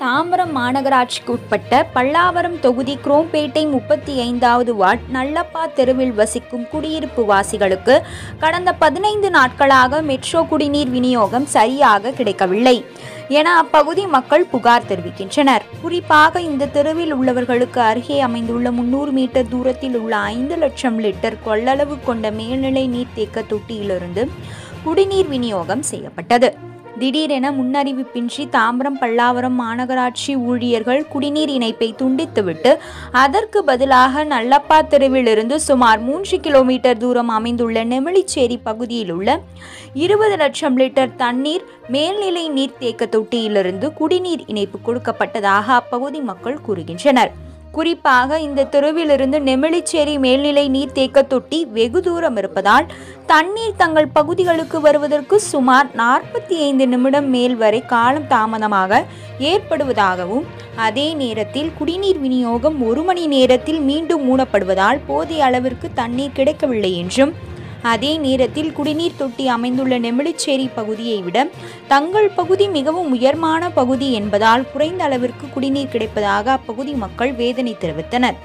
தாம்பரம் மாநகராட்சிக்கு உட்பட்ட பல்லாவரம் தொகுதி குரோம்பேட்டை முப்பத்தி ஐந்தாவது வார்டு நல்லப்பா தெருவில் வசிக்கும் குடியிருப்பு வாசிகளுக்கு கடந்த பதினைந்து நாட்களாக மெட்ரோ குடிநீர் விநியோகம் சரியாக கிடைக்கவில்லை என அப்பகுதி மக்கள் புகார் தெரிவிக்கின்றனர் குறிப்பாக இந்த தெருவில் உள்ளவர்களுக்கு அருகே அமைந்துள்ள முன்னூறு மீட்டர் தூரத்தில் உள்ள ஐந்து லட்சம் லிட்டர் கொள்ளளவு கொண்ட மேல்நிலை நீர்த்தேக்க தொட்டியிலிருந்து குடிநீர் விநியோகம் செய்யப்பட்டது திடீரென முன்னறிவிப்பின்றி தாம்பரம் பல்லாவரம் மாநகராட்சி ஊழியர்கள் குடிநீர் இணைப்பை துண்டித்துவிட்டு அதற்கு பதிலாக நல்லப்பா தெருவிலிருந்து சுமார் மூன்று கிலோமீட்டர் தூரம் அமைந்துள்ள நெமிழிச்சேரி பகுதியில் உள்ள இருபது லட்சம் லிட்டர் தண்ணீர் மேல்நிலை நீர்த்தேக்க தொட்டியிலிருந்து குடிநீர் இணைப்பு கொடுக்கப்பட்டதாக அப்பகுதி மக்கள் கூறுகின்றனர் குறிப்பாக இந்த தெருவிலிருந்து நெமிழிச்சேரி மேல்நிலை நீர்த்தேக்க தொட்டி வெகு தூரம் இருப்பதால் தண்ணீர் தங்கள் பகுதிகளுக்கு வருவதற்கு சுமார் நாற்பத்தி ஐந்து நிமிடம் மேல் வரை காலம் தாமதமாக ஏற்படுவதாகவும் அதே நேரத்தில் குடிநீர் விநியோகம் ஒரு மணி நேரத்தில் மீண்டும் மூடப்படுவதால் போதிய அளவிற்கு தண்ணீர் கிடைக்கவில்லை என்றும் அதே நேரத்தில் குடிநீர் தொட்டி அமைந்துள்ள நெமிழிச்சேரி பகுதியை விட தங்கள் பகுதி மிகவும் உயர்மான பகுதி என்பதால் குறைந்த அளவிற்கு குடிநீர் கிடைப்பதாக அப்பகுதி மக்கள் வேதனை தெரிவித்தனர்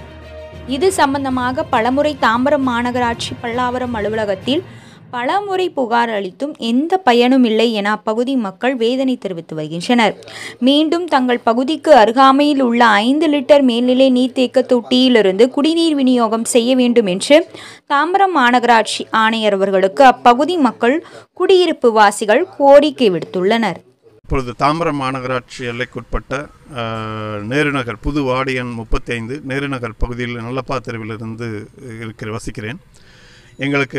இது சம்பந்தமாக பலமுறை தாம்பரம் மாநகராட்சி பல்லாவரம் அலுவலகத்தில் பலமுறை புகார் அளித்தும் எந்த பயனும் இல்லை என அப்பகுதி மக்கள் வேதனை தெரிவித்து வருகின்றனர் மீண்டும் தங்கள் பகுதிக்கு அருகாமையில் உள்ள ஐந்து லிட்டர் மேல்நிலை நீர்த்தேக்க தொட்டியிலிருந்து குடிநீர் விநியோகம் செய்ய வேண்டும் என்று தாம்பரம் மாநகராட்சி ஆணையர் அவர்களுக்கு அப்பகுதி மக்கள் குடியிருப்பு வாசிகள் கோரிக்கை விடுத்துள்ளனர் இப்பொழுது தாம்பரம் மாநகராட்சி எல்லைக்குட்பட்ட அஹ், நேருநகர் புது வார்டு எண் முப்பத்தி ஐந்து நேருநகர் பகுதியில் நல்லப்பா தெருவிலிருந்து இருக்கிற வசிக்கிறேன் எங்களுக்கு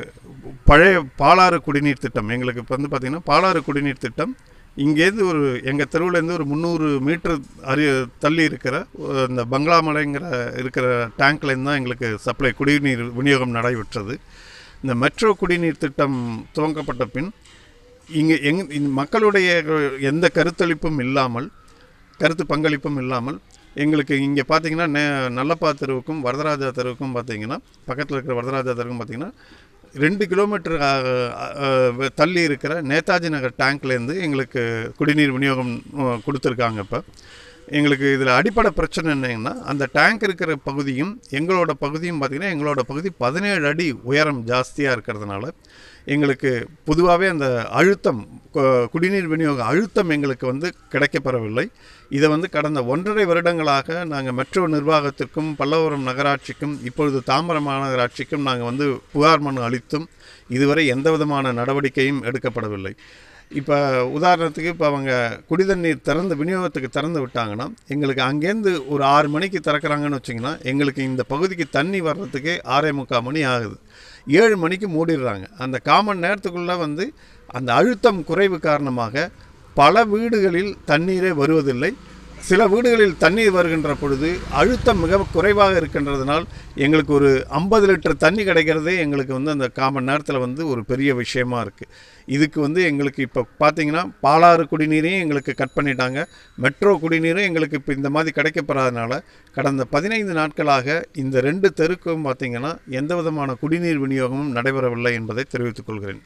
பழைய பாலாறு குடிநீர் திட்டம் எங்களுக்கு இப்போ வந்து பார்த்திங்கன்னா பாலாறு குடிநீர் திட்டம் இங்கேருந்து ஒரு எங்கள் தெருவுலேருந்து ஒரு முந்நூறு மீட்டர் அரி தள்ளி இருக்கிற அஹ், இந்த பங்களாமலைங்கிற இருக்கிற டேங்க்லேருந்து தான் எங்களுக்கு சப்ளை குடிநீர் விநியோகம் நடைபெற்றது இந்த மெட்ரோ குடிநீர் திட்டம் துவங்கப்பட்ட பின் இங்கே எங் இந்த மக்களுடைய எந்த கருத்தளிப்பும் இல்லாமல் கருத்து பங்களிப்பும் இல்லாமல் எங்களுக்கு இங்கே பார்த்தீங்கன்னா நே நல்லப்பா தெருவுக்கும் வரதராஜா தெருவுக்கும் பார்த்தீங்கன்னா பக்கத்தில் இருக்கிற வரதராஜா தெருவுக்கும் பார்த்தீங்கன்னா ரெண்டு கிலோமீட்டர் ஆ, ஆ, தள்ளி இருக்கிற நேதாஜி நகர் டேங்க்லேருந்து எங்களுக்கு குடிநீர் விநியோகம் ஆ, கொடுத்துருக்காங்க இப்போ எங்களுக்கு இதில் அடிப்படை பிரச்சனை என்னங்கன்னா அந்த டேங்க் இருக்கிற பகுதியும் எங்களோட பகுதியும் பார்த்திங்கன்னா எங்களோட பகுதி பதினேழு அடி உயரம் ஜாஸ்தியாக இருக்கிறதுனால எங்களுக்கு பொதுவாகவே அந்த அழுத்தம் கு- குடிநீர் விநியோக அழுத்தம் எங்களுக்கு வந்து கிடைக்கப்பெறவில்லை இதை வந்து கடந்த ஒன்றரை வருடங்களாக நாங்கள் மெட்ரோ நிர்வாகத்திற்கும் பல்லவரம் நகராட்சிக்கும் இப்பொழுது தாம்பரம் மாநகராட்சிக்கும் நாங்கள் வந்து புகார் மனு அளித்தும் இதுவரை எந்த விதமான நடவடிக்கையும் எடுக்கப்படவில்லை இப்போ உதாரணத்துக்கு இப்போ அவங்க குடிதண்ணீர் திறந்து விநியோகத்துக்கு திறந்து விட்டாங்கன்னா எங்களுக்கு அங்கேருந்து ஒரு ஆறு மணிக்கு திறக்கிறாங்கன்னு வச்சிங்கன்னா எங்களுக்கு இந்த பகுதிக்கு தண்ணி வர்றதுக்கே ஆறே முக்கால் மணி ஆகுது ஏழு மணிக்கு மூடிடுறாங்க அந்த காமன் நேரத்துக்குள்ளே வந்து அந்த அழுத்தம் குறைவு காரணமாக பல வீடுகளில் தண்ணீரே வருவதில்லை சில வீடுகளில் தண்ணீர் வருகின்ற பொழுது அழுத்தம் மிக குறைவாக இருக்கின்றதுனால் எங்களுக்கு ஒரு ஐம்பது லிட்டர் தண்ணி கிடைக்கிறதே எங்களுக்கு வந்து அந்த காமன் நேரத்தில் வந்து ஒரு பெரிய விஷயமா இருக்குது இதுக்கு வந்து எங்களுக்கு இப்போ பார்த்தீங்கன்னா பாலாறு குடிநீரையும் எங்களுக்கு கட் பண்ணிட்டாங்க மெட்ரோ குடிநீரும் எங்களுக்கு இப்போ இந்த மாதிரி கிடைக்கப்பெறாதனால கடந்த பதினைந்து நாட்களாக இந்த ரெண்டு தெருக்கும் பார்த்தீங்கன்னா எந்த விதமான குடிநீர் விநியோகமும் நடைபெறவில்லை என்பதை தெரிவித்துக் கொள்கிறேன்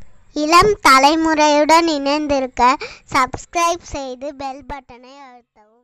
இளம் தலைமுறையுடன் இணைந்திருக்க சப்ஸ்கிரைப் செய்து பெல் பட்டனை அழுத்தவும்